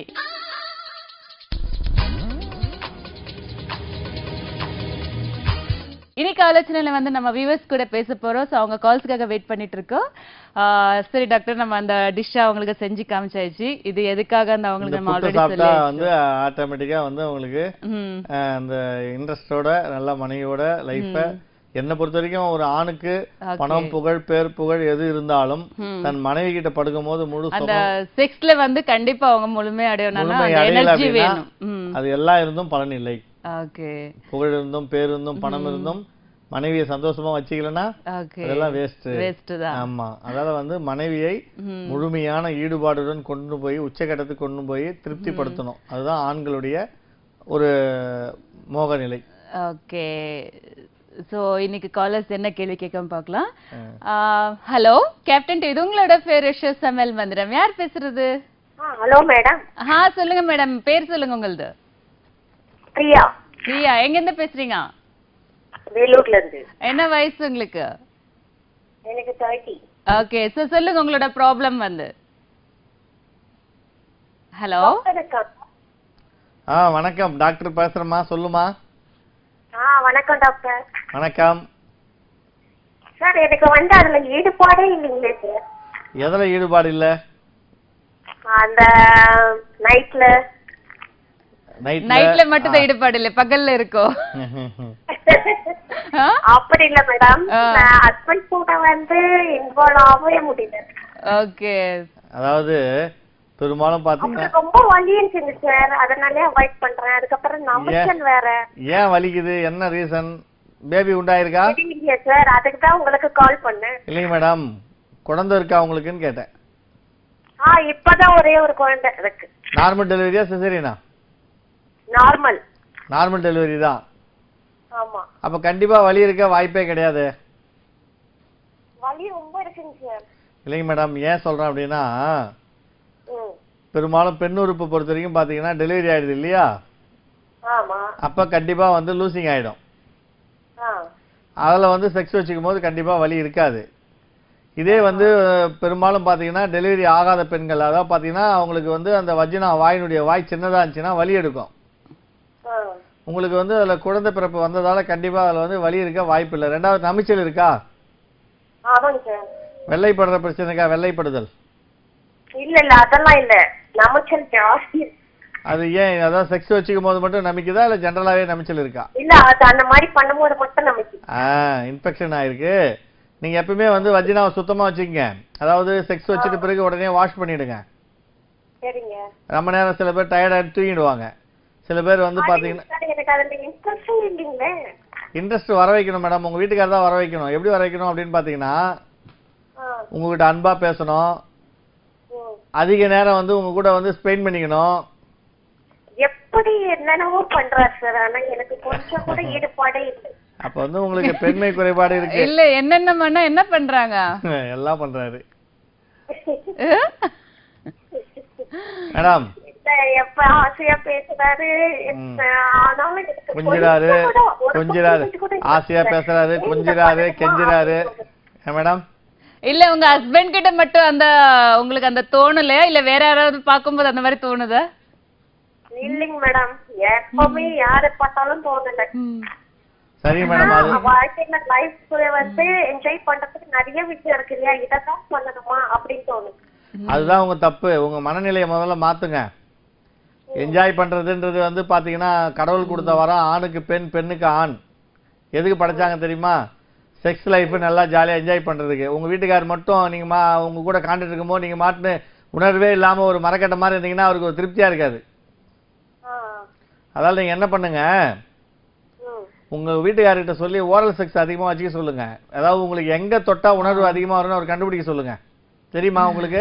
இன்னைக்கு ஆலோசனையில வந்து நம்ம வியூவர்ஸ் கூட பேச போறோம் ஸோ அவங்க கால்ஸ்க்காக வெயிட் பண்ணிட்டு இருக்கோம் ஆஹ் சரி டாக்டர் நம்ம அந்த டிஷ்ஷை அவங்களுக்கு செஞ்சு காமிச்சாச்சு இது எதுக்காக அந்த இந்த அவங்களுக்கு நம்ம புட்டு ஆல்ரெடி சாப்பிட்டா சொல்லி வந்து ஆட்டோமேட்டிக்கா வந்து உங்களுக்கு ம். அஹ், அந்த இன்ட்ரெஸ்டோட நல்ல மனைவியோட லைஃப்பை என்னை பொறுத்த வரைக்கும் ஒரு ஆணுக்கு Okay. பணம் புகழ் பேர் புகழ் எது இருந்தாலும் ம். தன் மனைவி கிட்ட படுக்கும் போது முழு அந்த சுகம் செக்ஸ்ல வந்து கண்டிப்பா அவங்க முழுமை அடையணும்னா முழுமை அந்த அடையல எனர்ஜி அப்படின்னா வேணும் ம் அது எல்லாம் இருந்தும் பலன் இல்லை ஓகே புகழ் இருந்தும் பேர் இருந்தும் பணம் இருந்தும் மனைவியை சந்தோஷமா வச்சுக்கலன்னா ஓகே அதெல்லாம் வேஸ்ட் வேஸ்ட் தான் ஆமா அதனால வந்து மனைவியை ம். முழுமையான ஈடுபாடுடன் கொண்டு போய் உச்சகட்டத்துக்கு கொண்டு போய் திருப்திப்படுத்தணும் அதுதான் ஆண்களுடைய ஒரு மோக நிலை ஓகே சோ இன்னைக்கு காலர்ஸ் என்ன கேள்வி கேட்காம பார்க்கலாம் ஹலோ கேப்டன் இது உங்களோட பேர் சமையல் மந்திரம் யார் பேசுறது ஹலோ மேடம் ஆ சொல்லுங்க மேடம் பேர் சொல்லுங்க உங்களது பிரியா பிரியா எங்க இருந்து பேசுறீங்க வேலூர்ல இருந்து என்ன வயசு உங்களுக்கு எனக்கு தேர்ட்டி ஓகே சோ சொல்லுங்க உங்களோட ப்ராப்ளம் வந்து ஹலோ ஆ வணக்கம் டாக்டர் பேசுறேம்மா சொல்லுமா ஆ வணக்கம் டாக்டர் வணக்கம் சார் எனக்கு வந்து அதுல ஈடுபாடே இல்லைங்களே சார் எதுல ஈடுபாடு இல்ல அந்த நைட்ல நைட்ல நைட்ல மட்டும் தான் ஈடுபாடு இல்ல பகல்ல இருக்கோ ஆ? அப்படி இல்ல மேடம் ஆ. நான் ஹஸ்பண்ட் கூட வந்து இன்வால்வ் ஆகவே முடியல ஓகே அதாவது பெரும்பாலும் பாத்தீங்கன்னா அப்புறம் ரொம்ப வலி இருந்துச்சு சார் அதனாலே அவாய்ட் பண்றேன் அதுக்கப்புறம் நமிச்சல் வேற ஏன் வலிக்குது என்ன ரீசன் பேபி உண்டாயிருக்கா இல்லையா சார் அதுக்கு தான் உங்களுக்கு கால் பண்ணேன் இல்லைங்க மேடம் குழந்தை இருக்கா உங்களுக்குன்னு கேட்டேன் ஆ இப்பதான் ஒரே ஒரு குழந்தை இருக்கு நார்மல் டெலிவரியா சிசேரியனா நார்மல் நார்மல் டெலிவரி தான் ஆமா அப்ப கண்டிப்பா வலி இருக்க வாய்ப்பே கிடையாது வலி ரொம்ப இருக்குங்க சார் இல்லைங்க மேடம் ஏன் சொல்றேன் அப்படின்னா ம் பெரும்பாலும் பெண் உறுப்பு பொறுத்த வரைக்கும் பாத்தீங்கன்னா டெலிவரி ஆயிடுது இல்லையா ஆமா அப்ப கண்டிப்பா வந்து லூசிங் ஆயிடும் ஆ அதுல வந்து செக்ஸ் வச்சுக்கும் போது கண்டிப்பா வலி இருக்காது இதே வந்து அஹ், பெரும்பாலும் பாத்தீங்கன்னா டெலிவரி ஆகாத பெண்கள் அதாவது பாத்தீங்கன்னா அவங்களுக்கு வந்து அந்த வஜினா வாயினுடைய வாய் சின்னதா இருந்துச்சுன்னா வலி எடுக்கும் ஆ உங்களுக்கு வந்து அதுல குழந்தை பிறப்பு வந்ததால கண்டிப்பா அதுல வந்து வலி இருக்க வாய்ப்பு இல்லை ரெண்டாவது நமிச்சல் இருக்கா ஆமாங்க சார் வெள்ளைப்படுற பிரச்சனை இருக்கா வெள்ளைப்படுதல் இல்ல இல்ல அதெல்லாம் இல்ல நமைச்சல் ஜாஸ்தி இருக்கு. அது ஏன் அதாவது செக்ஸ் வச்சுக்கும் போது மட்டும் நமிக்குதா இல்ல ஜென்ரலாவே நமிச்சல் இருக்கா இல்ல அது அந்த மாதிரி பண்ணும்போது மட்டும் நமக்கு ஆ இன்ஃபெக்ஷன் ஆயிருக்கு நீங்க எப்பவுமே வந்து வஜினாவை சுத்தமா வச்சுக்கங்க அதாவது செக்ஸ் வச்சுட்டு பிறகு உடனே வாஷ் பண்ணிடுங்க சரிங்க ரொம்ப நேரம் சில பேர் டயர்டாக தூங்கிடுவாங்க சில பேர் வந்து பாத்தீங்கன்னா சார் எனக்கு அதுல இன்ட்ரெஸ்டும் இல்லைங்களே இன்ட்ரெஸ்ட் வர வைக்கணும் மேடம் உங்க வீட்டுக்காரர் தான் வர வைக்கணும் எப்படி வர வைக்கணும் அப்படின்னு பாத்தீங்கன்னா ஆ உங்ககிட்ட அன்பா பேசணும் ம். அதிக நேரம் வந்து உங்க கூட வந்து ஸ்பெயின் பண்ணிக்கணும் எப்படி என்னென்னவோ பண்றாரு சார் ஆனா எனக்கு கொஞ்சம் கூட ஈடுபாடே இல்லை அப்ப வந்து உங்களுக்கு பெண்மை குறைபாடு இருக்கு இல்ல என்னென்ன பண்ணா என்ன பண்றாங்க எல்லாம் பண்றாரு மேடம் இல்ல, எப்ப ஆசையா பேசுறாரு எப்ப- ஆனாலும் எனக்கு கொஞ்சிறாரு கொஞ்சம் கூட ஒரு கொஞ்சிறாரு percentage கூட ஆசையா பேசுறாரு கொஞ்சிறாரு கெஞ்சிறாரு ஏன் மேடம் இல்ல உங்க ஹஸ்பண்ட் கிட்ட மட்டும் அந்த உங்களுக்கு அந்த தோணலையா இல்ல வேற யாராவது பாக்கும்போது அந்த மாதிரி தோணுதா இல்லைங்க மேடம் எப்பவுமே யாரை பார்த்தாலும் தோணல சரி மேடம் அது ஆனா, வாழ்க்கையில லைஃப் வந்து என்ஜாய் பண்றதுக்கு நிறைய விஷயம் இருக்கு இல்லையா இததான் பண்ணணுமா அப்படின்னு தோணுது அதுதான் உங்க தப்பு உங்க மனநிலையை முதல்ல மாத்துங்க என்ஜாய் பண்றதுன்றது வந்து பாத்தீங்கன்னா கடவுள் கொடுத்த வரம் ஆணுக்கு பெண் பெண்ணுக்கு ஆண் எதுக்கு படைச்சாங்க தெரியுமா செக்ஸ் லைஃப் நல்லா ஜாலியா என்ஜாய் பண்றதுக்கு உங்க வீட்டுக்காரர் மட்டும் நீங்க மா உங்க கூட காண்டிட்டு இருக்கும்போது நீங்க மாட்டுன்னு உணர்வே இல்லாம ஒரு மரக்கட்டை மாதிரி இருந்தீங்கன்னா அவருக்கு ஒரு திருப்தியா இருக்காது அதால நீங்க என்ன பண்ணுங்க உங்க வீட்டுக்காரர்கிட்ட சொல்லி ஓரல் செக்ஸ் அதிகமா வச்சுக்க சொல்லுங்க அதாவது உங்களுக்கு எங்க தொட்டா உணர்வு அதிகமா வரும்னு அவர் கண்டுபிடிக்க சொல்லுங்க தெரியுமா உங்களுக்கு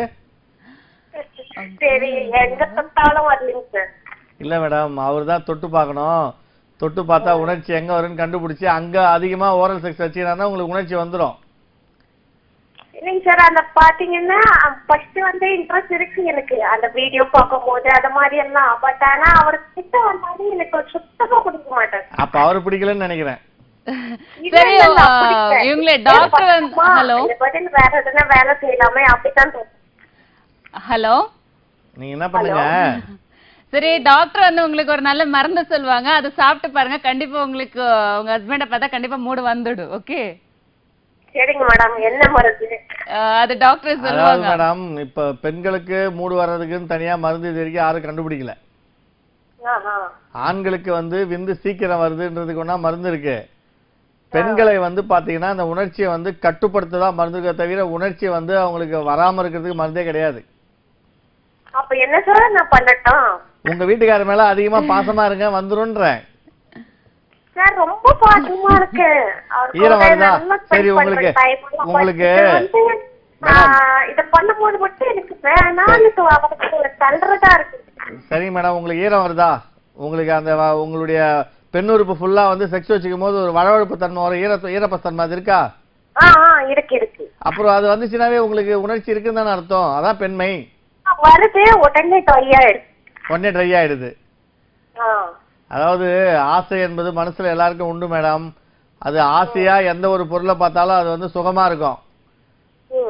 சரி எங்க தொட்டாலும் வரலைங்க சார் இல்ல மேடம் அவர் தான் தொட்டு பார்க்கணும் தொட்டு பார்த்தா உணர்ச்சி எங்க வரும்னு கண்டுபிடிச்சு அங்க அதிகமா ஓரல் செக்ஸ் வச்சீங்கன்னா உங்களுக்கு உணர்ச்சி வந்துரும் இல்லைங்க சார் அந்த பாத்தீங்கன்னா ஃபர்ஸ்ட் வந்து இன்ட்ரெஸ்ட் இருக்கு எனக்கு அந்த வீடியோ பார்க்கும்போது அது மாதிரி எல்லாம் பட் ஆனா அவர் கிட்ட வந்தாலும் எனக்கு சுத்தமா பிடிக்க மாட்டேன் அப்ப அவர் பிடிக்கலன்னு நினைக்கிறேன் இல்ல, சரி இல்ல, இல்ல, ஆ, அப்படி இல்ல. இவங்களே சரி, டாக்டர் வந்து பக்கமா, ஹலோ இதை பதில் வேற எதுனா வேலை செய்யலாமே அப்படித்தான் தோணும் ஹலோ நீங்க என்ன பண்ணுங்க சரி டாக்டர் வந்து உங்களுக்கு ஒரு நல்ல மருந்து சொல்லுவாங்க அதை சாப்பிட்டு பாருங்க கண்டிப்பா உங்களுக்கு உங்க ஹஸ்பண்ட பார்த்தா கண்டிப்பா மூடு வந்துடும் ஓகே சரிங்க மேடம் என்ன மருந்து அது டாக்டர் அதாவது சொல்லுவாங்க மேடம் இப்ப பெண்களுக்கு மூடு வர்றதுக்குன்னு தனியா மருந்து இது வரைக்கும் யாரும் கண்டுபிடிக்கல ஆஹா. ஆண்களுக்கு வந்து விந்து சீக்கிரம் வருதுன்றதுக்கு ஒன்றா மருந்து இருக்கு பெண்களை வந்து பாத்தீங்கன்னா அந்த உணர்ச்சியை வந்து கட்டுப்படுத்ததான் மருந்து இருக்கே தவிர உணர்ச்சியை வந்து அவங்களுக்கு வராம இருக்கிறதுக்கு மருந்தே கிடையாது அப்ப என்ன சார் நான் பண்ணட்டும் உங்க வீட்டுக்காரர் மேல அதிகமா பாசமா இருங்க வந்துருன்றேன் சார் ரொம்ப பாசமா இருக்கு அவர் ஈரம் கூட வருதா? நல்லா spend சரி, பண்றேன் உங்களுக்கு- time எல்லாம் உங்களுக்கு- பார்த்துட்டு வந்து, ஆ, இத பண்ணும்போது மட்டும் எனக்கு வேணாம்னு தோ- அவருக்கு தள்ளுறதா இருக்கு சரிங்க மேடம் உங்களுக்கு ஈரம் வருதா உங்களுக்கு அந்த வ- உங்களுடைய பெண் உறுப்பு ஃபுல்லா வந்து செக்ஸ் வச்சுக்கும் போது ஒரு வளவழுப்பு தன்மை வரும் ஈர ஈரப்பத்தன்மை அது இருக்கா ஆ ஆ இருக்கு இருக்கு அப்புறம் அது வந்துச்சுனாவே உங்களுக்கு உணர்ச்சி இருக்குன்னு தானே அர்த்தம் அதான் பெண்மை ஆ, வருது உடனே ட்ரை ஆயிடுச்சு உடனே ட்ரை ஆயிடுது ஆ அதாவது ஆசை என்பது மனசுல எல்லாருக்கும் உண்டு மேடம் அது ஆசையா எந்த ஒரு பொருளை பார்த்தாலும் அது வந்து சுகமா இருக்கும்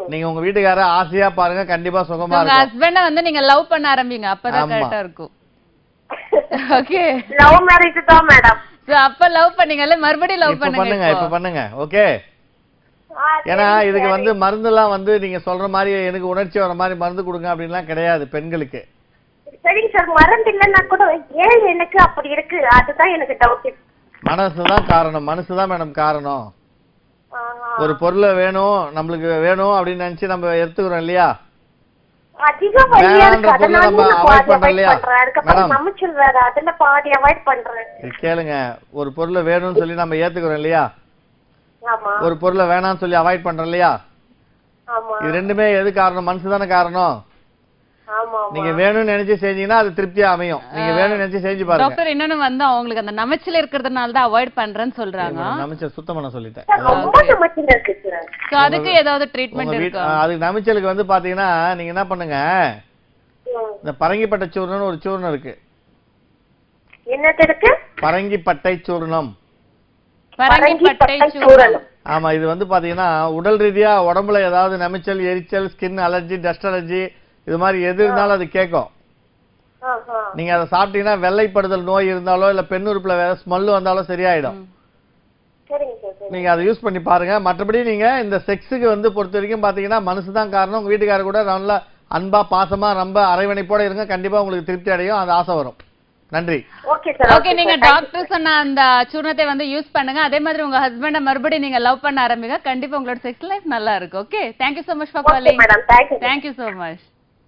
நீங்க உங்க வீட்டுக்கார ஆசையா பாருங்க கண்டிப்பா சுகமா உங்க இருக்கும் ஹஸ்பண்ட வந்து நீங்க லவ் பண்ண ஆரம்பிங்க அப்பதான் ஆமா. கரெக்டா இருக்கும் ஓகே லவ் மேரேஜ் தான் மேடம் சோ அப்ப லவ் பண்ணீங்கல்ல மறுபடியும் லவ் இப்ப பண்ணுங்க பண்ணுங்க இப்ப இப்போ. பண்ணுங்க ஓகே ஏன்னா இதுக்கு வந்து மருந்தெல்லாம் வந்து நீங்க சொல்ற மாதிரி எனக்கு உணர்ச்சி வர மாதிரி மருந்து கொடுங்க அப்படின்லாம் கிடையாது பெண்களுக்கு சரிங்க சார் மருந்து இல்லைன்னா கூட ஏன் எனக்கு அப்படி இருக்கு அதுதான் எனக்கு டவுட் மனசுதான் காரணம் மனசுதான் மேடம் காரணம் ஒரு பொருளை வேணும் நம்மளுக்கு வேணும் அப்படின்னு நினைச்சு நம்ம எடுத்துக்கிறோம் இல்லையா அதிக வழியா இருக்கு வேணான்ற பொருளை அதனால நம்ம நான் avoid பாதி பண்றோம் அவாய்ட் இல்லையா? பண்றேன் அதுக்கப்புறம் மேடம். சமைச்சல் வேற அதுல பாதி அவாய்ட் பண்றேன் இது கேளுங்க ஒரு பொருளை வேணும்னு சொல்லி நம்ம ஏத்துக்கிறோம் இல்லையா ஆமா ஒரு பொருளை வேணாம்னு சொல்லி அவாய்ட் பண்றோம் இல்லையா ஆமா இது ரெண்டுமே எது காரணம் மனசு தானே காரணம் ஆமா நீங்க வேணும்னு நினைச்சு செஞ்சீங்கன்னா அது திருப்தியா அமையும் நீங்க வேணும்னு நினைச்சு செஞ்சு பாருங்க டாக்டர் இன்னொன்னு வந்து அவங்களுக்கு அந்த நமைச்சல் இருக்கிறதுனால தான் அவாய்ட் பண்றேன்னு சொல்றாங்க நமைச்சல் சுத்தம் பண்ண சொல்லிட்டேன் ரொம்ப சமைச்சல் இருக்கு சார் சோ அதுக்கு ஏதாவது உங்க ட்ரீட்மெண்ட் வீட் இருக்கா ஆ, அதுக்கு நமைச்சலுக்கு வந்து பாத்தீங்கன்னா நீங்க என்ன பண்ணுங்க இந்த பரங்கிப்பட்டை சூர்ணம்னு ஒரு சூர்ணம் இருக்கு என்னது இருக்கு பரங்கிப்பட்டை சூர்ணம் பரங்கிப்பட்டை சூரணம் ஆமா இது வந்து பாத்தீங்கன்னா உடல் ரீதியா உடம்புல ஏதாவது நமைச்சல் எரிச்சல் ஸ்கின் அலர்ஜி டஸ்ட் அலர்ஜி இது மாதிரி எது இருந்தாலும் அது கேட்கும் ஆஹா. நீங்க அதை சாப்பிட்டீங்கன்னா வெள்ளைப்படுதல் நோய் இருந்தாலோ இல்ல பெண் உறுப்புல வேற ஸ்மெல் வந்தாலும் சரியாயிடும் சரிங்க சார் சரி நீங்க அதை யூஸ் பண்ணி பாருங்க மற்றபடி நீங்க இந்த செக்ஸுக்கு வந்து பொறுத்த வரைக்கும் பாத்தீங்கன்னா மனசு தான் காரணம் உங்க வீட்டுக்காரர் கூட நல்லா அன்பா பாசமா ரொம்ப அரவணைப்போட இருங்க கண்டிப்பா உங்களுக்கு திருப்தி அடையும் அது ஆசை வரும் நன்றி ஓகே சார் ஓகே நீங்க டாக்டர் சொன்ன அந்த சூர்ணத்தை வந்து யூஸ் பண்ணுங்க அதே மாதிரி உங்க ஹஸ்பண்ட மறுபடியும் நீங்க லவ் பண்ண ஆரம்பிங்க கண்டிப்பா உங்களோட செக்ஸ் லைஃப் நல்லா இருக்கும் okay thank you so much for Okay, calling madam. Thank you. Thank you so much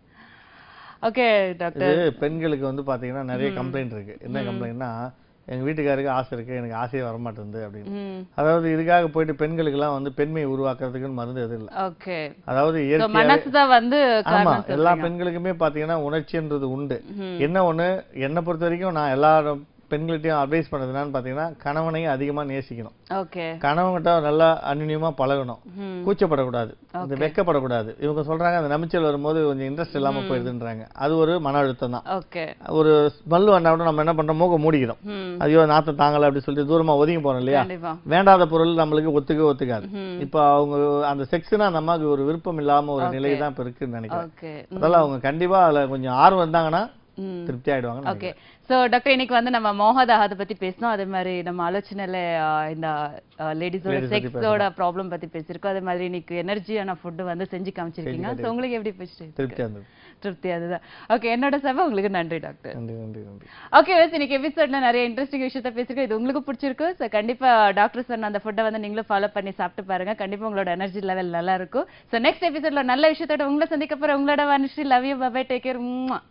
okay இது டாக்டர் பெண்களுக்கு வந்து பாத்தீங்கன்னா நிறைய ம். கம்ப்ளைண்ட் இருக்கு என்ன ம். கம்ப்ளைண்ட்னா எங்க வீட்டுக்காருக்கு ஆசை இருக்கு எனக்கு ஆசையே வர மாட்டேங்குது அப்படின்னு ம் அதாவது இதுக்காக போயிட்டு பெண்களுக்கெல்லாம் வந்து பெண்மையை உருவாக்குறதுக்குன்னு மருந்து எதுவும் இல்லை ஓகே அதாவது So, இயற்கையாவே மனசுதான் வந்து ஆமா காரணம் எல்லா சொல்றீங்க. பெண்களுக்குமே பாத்தீங்கன்னா உணர்ச்சின்றது உண்டு ம். என்ன ஒண்ணு என்னை பொறுத்த வரைக்கும் நான் எல்லா பெண்கள்கிட்டயும் அட்வைஸ் பண்ணது என்னன்னு பாத்தீங்கன்னா கணவனையும் அதிகமா நேசிக்கணும் ஓகே கணவன்கிட்ட நல்லா அந்யுன்யமா பழகணும் ம். கூச்சப்படக்கூடாது இந்த Okay. வெக்கப்படக்கூடாது இவங்க சொல்றாங்க அந்த நமிச்சல் வரும்போது கொஞ்சம் இன்ட்ரெஸ்ட் இல்லாம ம். போயிடுதுன்றாங்க அது ஒரு மன அழுத்தம் தான் ஓகே ஒரு ஸ்மெல் வந்தா கூட நம்ம என்ன பண்றோம் மூக்க மூடிக்கிறோம் ம். ஐயோ நாத்தம் தாங்கல அப்படி சொல்லிட்டு தூரமா ஒதுங்கி போறோம் இல்லையா கண்டிப்பா. வேண்டாத பொருள் நம்மளுக்கு ஒத்துக்க ஒத்துக்காது ம். இப்ப அவங்க அந்த செக்ஸ்னா அந்த அம்மாவுக்கு ஒரு விருப்பம் இல்லாம ஒரு Okay. நிலை தான் இப்ப இருக்குன்னு நினைக்கிறேன் ஓகே அதனால அவங்க கண்டிப்பா அதுல கொஞ்சம் ஆர்வம் இருந்தாங்கன்னா ம். திருப்தி ஆயிடுவாங்க ஓகே சோ டாக்டர் இன்னைக்கு வந்து நம்ம மோகதாகத்தை பத்தி பேசணும் அதே மாதிரி நம்ம ஆலோசனையில ஆ, இந்த லேடிஸோட Ladies பத்தி செக்ஸோட ப்ராப்ளம் பத்தி பேசியிருக்கோம் அதே மாதிரி இன்னைக்கு எனர்ஜியான ஃபுட் வந்து செஞ்சு காமிச்சிருக்கீங்க செஞ்சு சோ உங்களுக்கு எப்படி போச்சு திருப்தியா இருந்தது திருப்தி அதுதான் ஓகே என்னோட சபை உங்களுக்கு நன்றி டாக்டர் நன்றி நன்றி நன்றி ஓகே வெஸ் இன்னைக்கு எபிசோட்ல நிறைய இன்ட்ரெஸ்டிங் விஷயத்த பேசிருக்கோம் இது உங்களுக்கு பிடிச்சிருக்கு ஸோ கண்டிப்பா டாக்டர் சொன்ன அந்த ஃபுட்டை வந்து நீங்களும் ஃபாலோ பண்ணி சாப்பிட்டு பாருங்க கண்டிப்பா உங்களோட எனர்ஜி லெவல் நல்லா இருக்கும் ஸோ நெக்ஸ்ட் எபிசோட்ல நல்ல விஷயத்தோட உங்களை சந்திக்க போற உங்களோட Vanushree love you bye bye take care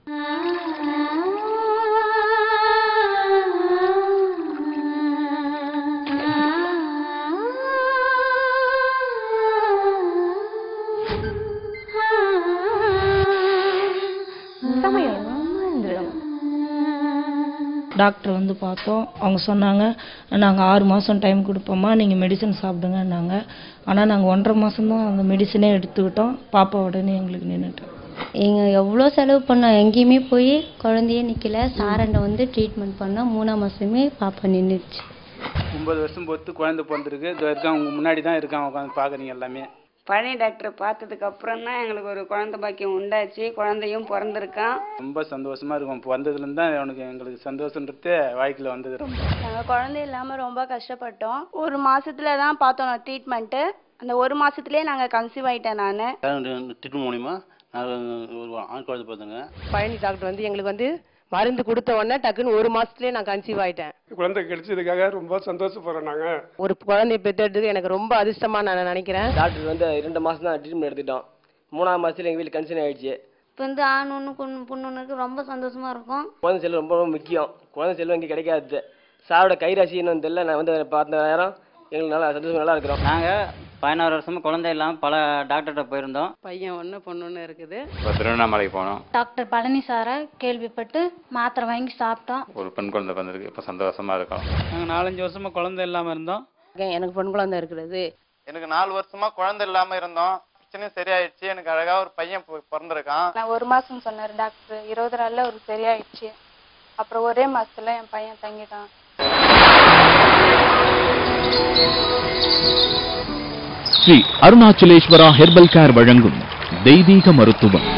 சமயம் மந்திரம் டாக்டர் வந்து பார்த்தோம் அவங்க சொன்னாங்க நாங்கள் ஆறு மாதம் டைம் கொடுப்போம்மா நீங்கள் மெடிசன் சாப்பிடுங்கன்னாங்க ஆனால் நாங்கள் ஒன்றரை மாதம் தான் அந்த மெடிசனே எடுத்துக்கிட்டோம் பாப்பா உடனே எங்களுக்கு நின்றுட்டோம் எங்க எவ்வளோ செலவு பண்ணோம் எங்கேயுமே போய் குழந்தையே நிற்கல சாரண்டை வந்து ட்ரீட்மெண்ட் பண்ணோம் மூணாம் மாதமே பாப்பா நின்றுச்சு ஒன்பது வருஷம் பொறுத்து குழந்தை பிறந்திருக்கு இதோ இருக்கான் உங்க முன்னாடி தான் இருக்கான் உட்காந்து பார்க்குறீங்க எல்லாமே பழனி டாக்டர் பார்த்ததுக்கு அப்புறம் தான் எங்களுக்கு ஒரு குழந்தை பாக்கியம் உண்டாச்சு குழந்தையும் பிறந்திருக்கான் ரொம்ப சந்தோஷமா இருக்கும் இப்போ வந்ததுலேருந்து தான் அவனுக்கு எங்களுக்கு சந்தோஷன்றது வாழ்க்கையில் வந்தது ரொம்ப நாங்கள் குழந்தை இல்லாமல் ரொம்ப கஷ்டப்பட்டோம் ஒரு மாசத்துல தான் பார்த்தோம் ட்ரீட்மெண்ட்டு அந்த ஒரு மாசத்துலயே நாங்கள் கன்சீவ் ஆயிட்டேன் நான் ட்ரீட்மெண்ட் மூலிமா நான் ஒரு ஆண் குழந்தை பார்த்தேங்க பழனி டாக்டர் வந்து எங்களுக்கு வந்து மருந்து கொடுத்த உடனே டக்குன்னு ஒரு மாசத்துலயே நான் கன்சீவ் ஆயிட்டேன் குழந்தை கிடைச்சதுக்காக ரொம்ப சந்தோஷப்படுறோம் நாங்க ஒரு குழந்தைய பெற்றெடுத்தது எனக்கு ரொம்ப அதிர்ஷ்டமா நான் நினைக்கிறேன் டாக்டர் வந்து ரெண்டு மாதம் தான் ட்ரீட்மெண்ட் எடுத்துட்டோம் மூணாவது மாதத்துல எங்கள் வீட்டில் கன்சீவ் ஆயிடுச்சு இப்போ வந்து ஆண் ஒன்று பொண்ணு பொண்ணு ஒன்றுக்கு ரொம்ப சந்தோஷமா இருக்கும் குழந்தை செல்வம் ரொம்ப ரொம்ப முக்கியம் குழந்தை செல்வம் இங்கே கிடைக்காது சாரோட கைராசின்னு தெரியல நான் வந்து பார்த்த நேரம் எங்களுக்கு நல்லா சந்தோஷம் நல்லா இருக்கிறோம் நாங்கள் பதினாறு வருஷமா குழந்தை இல்லாமல் பல டாக்டர்கிட்ட போயிருந்தோம் பையன் ஒன்று பொண்ணு ஒன்று இருக்குது இப்போ திருவண்ணாமலை போனோம் டாக்டர் பழனி சாரை கேள்விப்பட்டு மாத்திரை வாங்கி சாப்பிட்டோம் ஒரு பெண் குழந்தை வந்திருக்கு இப்போ சந்தோஷமா இருக்கோம் நாங்கள் நாலஞ்சு வருஷமா குழந்தை இல்லாமல் இருந்தோம் எனக்கு பெண் குழந்தை இருக்கிறது எனக்கு நாலு வருஷமா குழந்தை இல்லாம இருந்தோம் பிரச்சனையும் சரியாயிடுச்சு எனக்கு அழகா ஒரு பையன் பொ- பிறந்திருக்கான் நான் ஒரு மாசம் சொன்னாரு டாக்டர் இருபது நாள்ல ஒரு சரியாயிடுச்சு அப்புறம் ஒரே மாசத்துல என் பையன் தங்கிட்டான் ஸ்ரீ அருணாச்சலேஸ்வரா ஹெர்பல் கேர் வழங்கும் தெய்வீக மருத்துவம்